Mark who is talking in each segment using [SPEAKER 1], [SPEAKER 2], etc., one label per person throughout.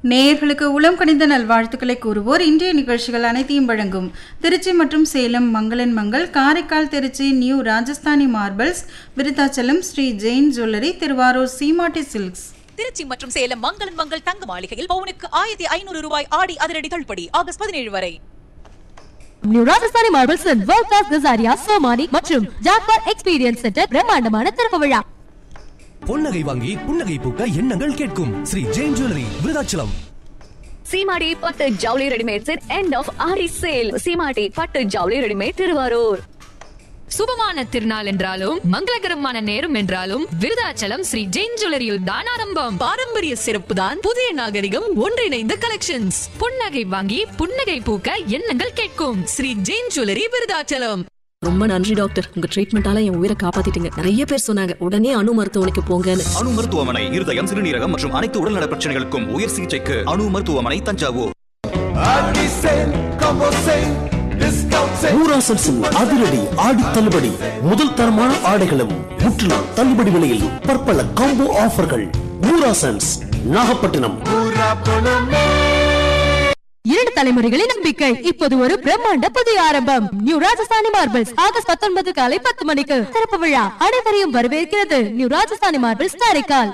[SPEAKER 1] நேயர்களுக்கு உளம் கணிந்த நல்வாழ்த்துக்களை கூறுவோர் இன்றைய நிகழ்ச்சிகள் அனைத்தையும் வழங்கும் திருச்சி மற்றும் சேலம் மங்களன் Mangal Karaikal Trichy new Rajasthani marbles Vriddhachalam Shri Jain jewellery Thiruvarur Seematti silks
[SPEAKER 2] Trichy மற்றும் சேலம் மங்களன் மங்கள் தங்க மாளிகையில் பவுனுக்கு ஆயிரத்தி ஐநூறு ரூபாய் ஆடி அதிரடி தள்ளுபடி ஆகஸ்ட் பதினேழு வரை
[SPEAKER 3] new Rajasthani marbles world class Kajaria Somany மற்றும் ஜாக்வார் எக்ஸ்பீரியன்ஸ் சென்டர் பிரம்மாண்டமான திறப்பு விழா
[SPEAKER 4] பொன்னகை வாங்கி புன்னகை பூக்க எண்ணங்கள் கேட்கும் ஸ்ரீ ஜெயின் ஜுவல்லரி விருதாச்சலம்
[SPEAKER 5] சீமாடி பட்டு ஜவுளி ரெடிமேட் செட் எண்ட் ஆஃப் ஆரி சேல் சீமாடி பட்டு ஜவுளி ரெடிமேட் திருவாரூர்
[SPEAKER 6] சுபமான திருநாள் என்றாலும் மங்களகரமான நேரம் என்றாலும் விருதாச்சலம் ஸ்ரீ ஜெயின் ஜுவல்லரியில் தான் ஆரம்பம்
[SPEAKER 2] பாரம்பரிய சிறப்பு தான் புதிய நாகரிகம் ஒன்றிணைந்த கலெக்ஷன்ஸ்
[SPEAKER 6] புன்னகை வாங்கி புன்னகை பூக்க எண்ணங்கள் கேட்கும்
[SPEAKER 2] ஸ்ரீ ஜெயின் ஜுவல்லரி விருதாச்சலம்
[SPEAKER 7] ரொம்ப நன்றி டாக்டர் உங்க ட்ரீட்மெண்டால என் உயிரை காப்பாத்திட்டீங்க நிறைய பேர் சொன்னாங்க உடனே அணு மருத்துவமனைக்கு போங்கன்னு
[SPEAKER 8] அணு மருத்துவமனை இருதயம் சிறுநீரகம் மற்றும் அனைத்து உடல்நல பிரச்சனைகளுக்கும் உயர் சிகிச்சைக்கு அணு மருத்துவமனை தஞ்சாவூர்
[SPEAKER 4] ஊராசன்ஸின் அதிரடி ஆடி தள்ளுபடி முதல் தரமான ஆடைகளும் முற்றிலும் தள்ளுபடி விலையில் பற்பல காம்போ ஆஃபர்கள் ஊராசன்ஸ் நாகப்பட்டினம்
[SPEAKER 3] இரண்டு தலைமுறைகளின் நம்பிக்கை இப்போது ஒரு பிரம்மாண்ட புதிய ஆரம்பம் நியூ ராஜஸ்தானி மார்பிள்ஸ் ஆகஸ்ட் பத்தொன்பது காலை பத்து மணிக்கு திறப்பு விழா அனைவரையும் வரவேற்கிறது நியூ ராஜஸ்தானி மார்பிள்ஸ் காரைக்கால்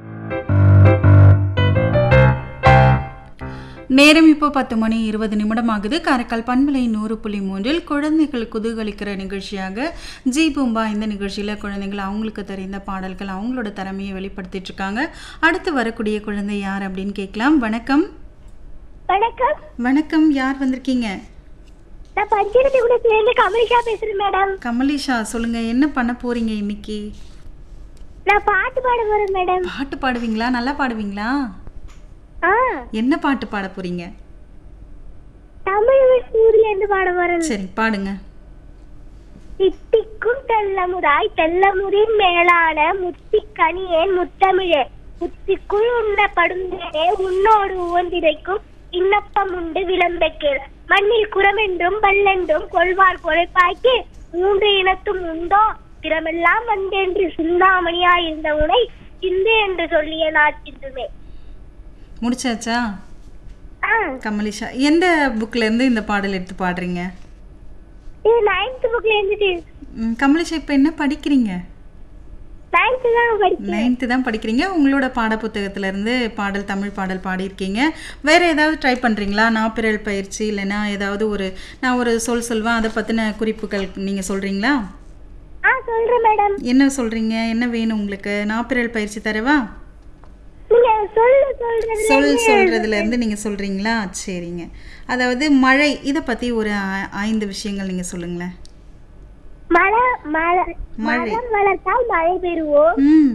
[SPEAKER 1] நேரம் இப்போ பத்து மணி இருபது நிமிடம் ஆகுது காரைக்கால் பண்பலை நூறு புள்ளி மூன்றில் குழந்தைகள் குதூகலிக்கிற நிகழ்ச்சியாக ஜி பூம்பா இந்த நிகழ்ச்சியில் குழந்தைகள் அவங்களுக்கு தெரிந்த பாடல்கள் அவங்களோட திறமையை வெளிப்படுத்திட்டு இருக்காங்க அடுத்து வரக்கூடிய குழந்தை யார் அப்படின்னு கேட்கலாம் வணக்கம்
[SPEAKER 9] வணக்கம்
[SPEAKER 1] வணக்கம் யார் வந்திருக்கீங்க
[SPEAKER 9] நான் பஞ்சாயத்து கூட சேர்ந்து கமலிஷா பேசுறேன் மேடம்
[SPEAKER 1] கமலிஷா சொல்லுங்க என்ன பண்ண போறீங்க இன்னைக்கு
[SPEAKER 9] நான் பாட்டு பாட போறேன் மேடம்
[SPEAKER 1] பாட்டு பாடுவீங்களா நல்லா பாடுவீங்களா
[SPEAKER 9] ஆ
[SPEAKER 1] என்ன பாட்டு பாட போறீங்க
[SPEAKER 9] தமிழ் ஊர்ல இருந்து பாட போறேன்
[SPEAKER 1] சரி பாடுங்க
[SPEAKER 9] தித்திக்கும் தெல்லமுதாய் தெல்லமுதின் மேலான முத்தி கனியேன் முத்தமிழே முத்திக்குள் உண்ண படுந்தேனே உன்னோடு உவந்திரைக்கும் விண்ணப்பம் உண்டு விளம்பக்கேள் மண்ணில் குரமென்றும் பல்லென்றும் கொள்வார் கொலைப்பாய்க்கு மூன்று இனத்தும் உண்டோ திறமெல்லாம் வந்தென்று சிந்தாமணியாய் இருந்த உனை சிந்து என்று சொல்லிய நாட்டின்றுமே
[SPEAKER 1] முடிச்சாச்சா
[SPEAKER 9] ஆ
[SPEAKER 1] கமலிஷா எந்த புக்ல இருந்து இந்த பாடல் எடுத்து பாடுறீங்க
[SPEAKER 9] இது நைன்த் புக்ல இருந்துட்டு
[SPEAKER 1] ம், கமலிஷா இப்போ என்ன படிக்கிறீங்க
[SPEAKER 9] நைன்த் தான் படிச்சேன்
[SPEAKER 1] நைன்த்து தான் படிக்கிறீங்க உங்களோட பாட புத்தகத்துல இருந்து பாடல் தமிழ் பாடல் பாடியிருக்கீங்க வேற ஏதாவது ட்ரை பண்றீங்களா நாப்பிரல் பயிற்சி இல்லைன்னா ஏதாவது ஒரு நான் ஒரு சொல் சொல்வேன் அதை பத்தின குறிப்புகள் நீங்க சொல்றீங்களா
[SPEAKER 9] ஆ சொல்றேன் மேடம்
[SPEAKER 1] என்ன சொல்றீங்க என்ன வேணும் உங்களுக்கு நாப்பிரல் பயிற்சி தரவா
[SPEAKER 9] நீங்க சொல்லு சொல்றது
[SPEAKER 1] சொல் சொல்றதுல இருந்து நீங்க சொல்றீங்களா சரிங்க அதாவது மழை இதை பத்தி ஒரு ஐ- ஐந்து விஷயங்கள் நீங்க சொல்லுங்களேன்
[SPEAKER 9] மழை மழை
[SPEAKER 1] மழை.
[SPEAKER 9] மரம் வளர்த்தால் மழை பெறுவோம்
[SPEAKER 1] ம்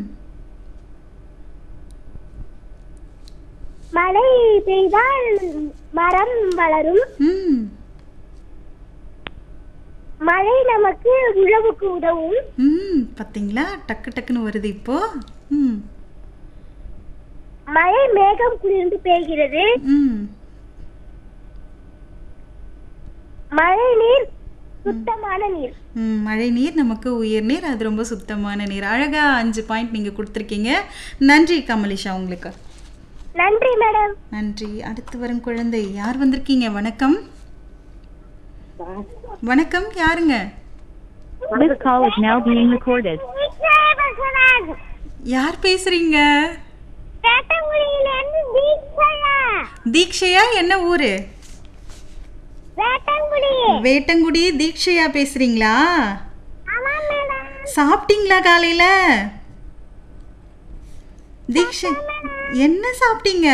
[SPEAKER 9] மழை பெய்தால் மரம் வளரும்
[SPEAKER 1] ம்
[SPEAKER 9] மழை நமக்கு உழவுக்கு உதவும்
[SPEAKER 1] ம் பார்த்தீங்களா டக்கு டக்குன்னு வருது இப்போ ம்
[SPEAKER 9] மழை மேகம் குளிர்ந்து பெய்கிறது
[SPEAKER 1] ம்
[SPEAKER 9] மழை நீர் சுத்தமான நீர்
[SPEAKER 1] ம், மழை நீர் நமக்கு உயிர் நீர் அது ரொம்ப சுத்தமான நீர் அழகா அஞ்சு பாயிண்ட் நீங்க கொடுத்துருக்கீங்க நன்றி கமலிஷா உங்களுக்கு
[SPEAKER 9] நன்றி மேடம்
[SPEAKER 1] நன்றி அடுத்து வரும் குழந்தை யார் வந்திருக்கீங்க வணக்கம் வணக்கம் யாருங்க
[SPEAKER 10] This call is now being recorded.
[SPEAKER 1] யார் பேசுறீங்க
[SPEAKER 9] வேட்டங்குடியிலிருந்து தீக்ஷயா
[SPEAKER 1] தீக்ஷையா என்ன ஊரு
[SPEAKER 9] வேட்டங்குடி
[SPEAKER 1] வேட்டங்குடி தீக்ஷையா பேசுறீங்களா
[SPEAKER 9] ஆமா மேடம்
[SPEAKER 1] சாப்பிட்டீங்களா காலையில தீக்ஷை என்ன சாப்பிட்டீங்க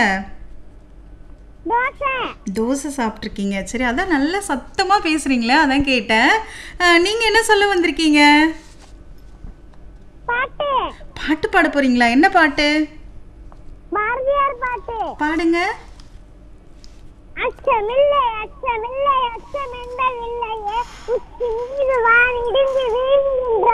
[SPEAKER 9] தோசை
[SPEAKER 1] தோசை சாப்பிட்ருக்கீங்க சரி அதான் நல்லா சத்தமாக பேசுகிறீங்களே அதான் கேட்டேன் நீங்கள் என்ன சொல்ல வந்திருக்கீங்க
[SPEAKER 9] பாட்டு
[SPEAKER 1] பாட்டு பாட போறீங்களா என்ன பாட்டு
[SPEAKER 9] பாரதியார் பாட்டு
[SPEAKER 1] பாடுங்க
[SPEAKER 9] அச்சமில்லை அச்சமில்லை அச்சம் என்பதில்லையே உச்சி மீது வான் இடிந்து வீழ்கின்ற